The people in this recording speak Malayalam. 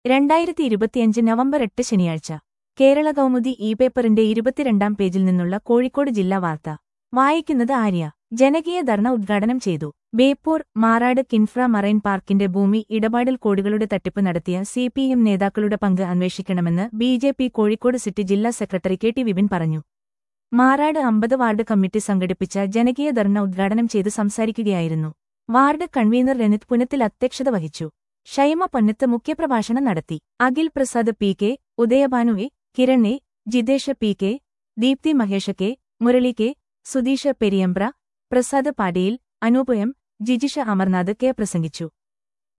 രണ്ടായിരത്തി ഇരുപത്തിയഞ്ച് നവംബർ എട്ട് ശനിയാഴ്ച കേരള കൗമുദി ഇ പേപ്പറിന്റെ ഇരുപത്തിരണ്ടാം പേജിൽ നിന്നുള്ള കോഴിക്കോട് ജില്ലാ വാർത്ത വായിക്കുന്നത് ആര്യ ജനകീയ ധർണ ഉദ്ഘാടനം ചെയ്തു ബേപ്പൂർ മാറാട് കിൻഫ്ര മറൈൻ പാർക്കിന്റെ ഭൂമി ഇടപാടിൽ കോടികളുടെ തട്ടിപ്പ് നടത്തിയ സി പി എം നേതാക്കളുടെ പങ്ക് അന്വേഷിക്കണമെന്ന് B J P Kozhikode city ജില്ലാ സെക്രട്ടറി കെ ടി വിപിൻ പറഞ്ഞു മാറാട് അമ്പത് വാർഡ് കമ്മിറ്റി സംഘടിപ്പിച്ച ജനകീയ ധർണ ഉദ്ഘാടനം ചെയ്ത് സംസാരിക്കുകയായിരുന്നു വാർഡ് കൺവീനർ രനിത് പുനത്തിൽ അധ്യക്ഷത വഹിച്ചു ഷൈമ പൊന്നത്ത് മുഖ്യപ്രഭാഷണം നടത്തി Akhil Prasad P K Udayabhanu A Kiran A Jitesh P K Deepthi Mahesh K Murali K Sudheesh Periyambra Prasad Padiyil Anoop M Jijisha Amarnath K പ്രസംഗിച്ചു